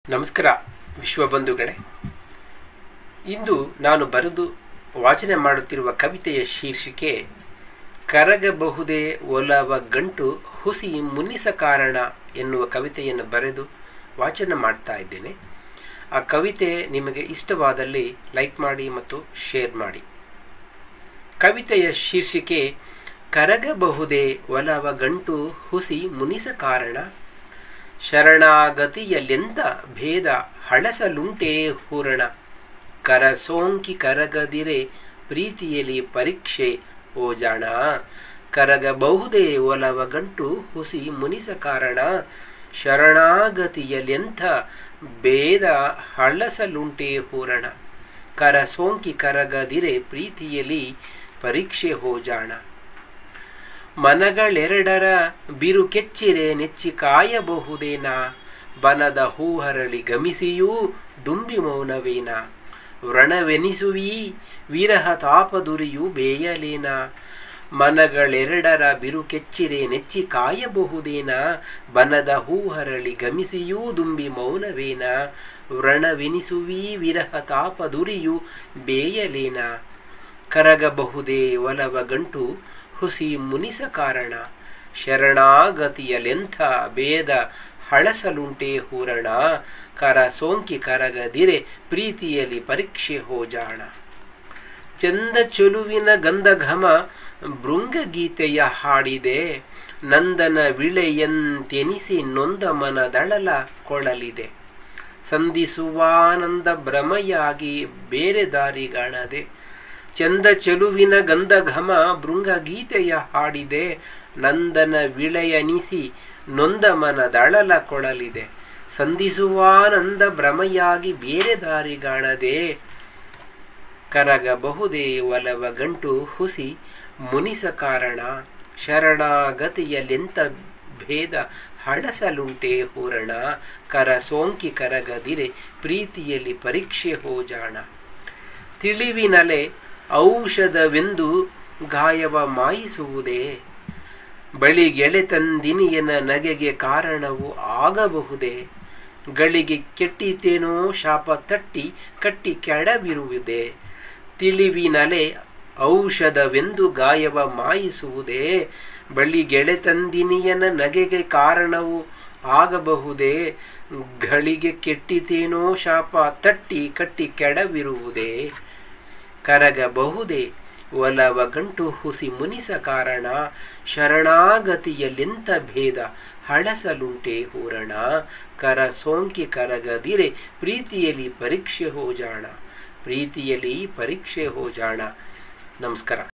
ನಮಸ್ಕಾರ ವಿಶ್ವಬಂಧುಗಳೇ ಇಂದು ನಾನು ಬರೆದು ವಾಚನೆ ಮಾಡುತ್ತಿರುವ ಕವಿತೆಯ ಶೀರ್ಷಿಕೆ ಕರಗಬಹುದೇ ಒಲವ ಗಂಟು ಹುಸಿ ಮುನ್ನಿಸ ಕಾರಣ ಎನ್ನುವ ಕವಿತೆಯನ್ನು ಬರೆದು ವಾಚನ ಮಾಡ್ತಾ ಇದ್ದೇನೆ ಆ ಕವಿತೆ ನಿಮಗೆ ಇಷ್ಟವಾದಲ್ಲಿ ಲೈಕ್ ಮಾಡಿ ಮತ್ತು ಶೇರ್ ಮಾಡಿ ಕವಿತೆಯ ಶೀರ್ಷಿಕೆ ಕರಗಬಹುದೇ ಒಲವ ಗಂಟು ಹುಸಿ ಮುನಿಸ ಕಾರಣ ಶರಣಾಗತಿಯಲ್ಲೆಂತ ಭೇದ ಹಳಸಲುಂಟೇ ಹೂರಣ ಕರ ಸೋಂಕಿ ಕರಗದಿರೆ ಪ್ರೀತಿಯಲ್ಲಿ ಪರೀಕ್ಷೆ ಓ ಜಾಣ ಕರಗಬಹುದೇ ಒಲವ ಗಂಟು ಹುಸಿ ಮುನಿಸ ಕಾರಣ ಶರಣಾಗತಿಯಲ್ಲೆಂಥ ಭೇದ ಹಳಸಲುಂಟೆ ಹೂರಣ ಕರ ಸೋಂಕಿ ಕರಗದಿರೆ ಪ್ರೀತಿಯಲ್ಲಿ ಪರೀಕ್ಷೆ ಹೋಜಾಣ ಮನಗಳೆರಡರ ಬಿರು ಕೆಚ್ಚಿರೆ ನೆಚ್ಚಿ ಕಾಯಬಹುದೇನಾ ಬನದ ಹೂಹರಳಿ ಗಮಿಸಿಯೂ ದುಂಬಿ ಮೌನವೇನ ವ್ರಣವೆನಿಸುವೀ ವಿರಹ ತಾಪದುರಿಯು ಬೇಯಲೇನ ಮನಗಳೆರಡರ ಬಿರು ಕೆಚ್ಚಿರೆ ನೆಚ್ಚಿ ಕಾಯಬಹುದೇನಾ ಬನದ ಹೂಹರಳಿ ಗಮಿಸಿಯೂ ದುಂಬಿ ಮೌನವೇನ ವ್ರಣವೆನಿಸುವೀ ವಿರಹ ತಾಪದುರಿಯು ಬೇಯಲೇನ ಕರಗಬಹುದೇ ಒಲವ ಗಂಟು ಹುಸಿ ಮುನಿಸ ಕಾರಣ ಶರಣಾಗತಿಯಲೆಂಥ ಭೇದ ಹಳಸಲುಂಟೆ ಹೂರಣ ಕರ ಸೋಂಕಿ ಕರಗದಿರೆ ಪ್ರೀತಿಯಲ್ಲಿ ಪರೀಕ್ಷೆ ಹೋಜಾಣ ಚಂದ ಚೊಲುವಿನ ಗಂಧಘಮ ಭೃಂಗಗೀತೆಯ ಹಾಡಿದೆ ನಂದನ ವಿಳೆಯಂತೆನಿಸಿ ನೊಂದ ಮನದಳಲ ಕೊಳಲಿದೆ ಸಂಧಿಸುವಾನಂದ ಭ್ರಮೆಯಾಗಿ ಬೇರೆ ದಾರಿಗಾಣದೆ ಚಂದ ಚೆಲುವಿನ ಗಂಧಘಮ ಭೃಂಗಗೀತೆಯ ಹಾಡಿದೆ ನಂದನ ವಿಳೆಯನಿಸಿ ನೊಂದ ಮನದಳಲ ಕೊಳಲಿದೆ ಸಂಧಿಸುವಾನಂದ ಭ್ರಮೆಯಾಗಿ ಬೇರೆ ದಾರಿಗಾಣದೆ ಕರಗಬಹುದೇ ಒಲವ ಗಂಟು ಹುಸಿ ಮುನಿಸ ಕಾರಣ ಶರಣಾಗತಿಯಲ್ಲೆಂತ ಭೇದ ಹಳಸಲುಂಟೆ ಹೂರಣ ಕರ ಸೋಂಕಿ ಕರಗದಿರೆ ಪ್ರೀತಿಯಲ್ಲಿ ಪರೀಕ್ಷೆ ಹೋಜಾಣ ತಿಳಿವಿನಲೆ ಔಷಧವೆಂದು ಗಾಯವ ಮಾಯಿಸುವುದೇ ಬಳಿಗೆಳೆತಂದಿನಿಯನ ನಗೆಗೆ ಕಾರಣವು ಆಗಬಹುದೇ ಗಳಿಗೆ ಕೆಟ್ಟಿತೇನೋ ಶಾಪ ತಟ್ಟಿ ಕಟ್ಟಿ ಕೆಡವಿರುವುದೇ ತಿಳಿವಿನಲೆ ಔಷಧವೆಂದು ಗಾಯವ ಮಾಯಿಸುವುದೇ ಬಳಿಗೆಳೆತಂದಿನಿಯನ ನಗೆಗೆ ಕಾರಣವು ಆಗಬಹುದೇ ಗಳಿಗೆ ಕೆಟ್ಟಿತೇನೋ ಶಾಪ ತಟ್ಟಿ ಕಟ್ಟಿ ಕೆಡವಿರುವುದೇ ಕರಗಬಹುದೇ ಒಲವ ಗಂಟು ಹುಸಿ ಮುನಿಸ ಕಾರಣ ಶರಣಾಗತಿಯಲ್ಲೆಂತ ಭೇದ ಹಳಸಲುಂಟೆ ಹೂರಣ ಕರ ಸೋಂಕಿ ಕರಗದಿರೆ ಪ್ರೀತಿಯಲ್ಲಿ ಪರೀಕ್ಷೆ ಹೋಜಾಣ ಪ್ರೀತಿಯಲ್ಲಿ ಪರೀಕ್ಷೆ ಹೋಜಾಣ ನಮಸ್ಕಾರ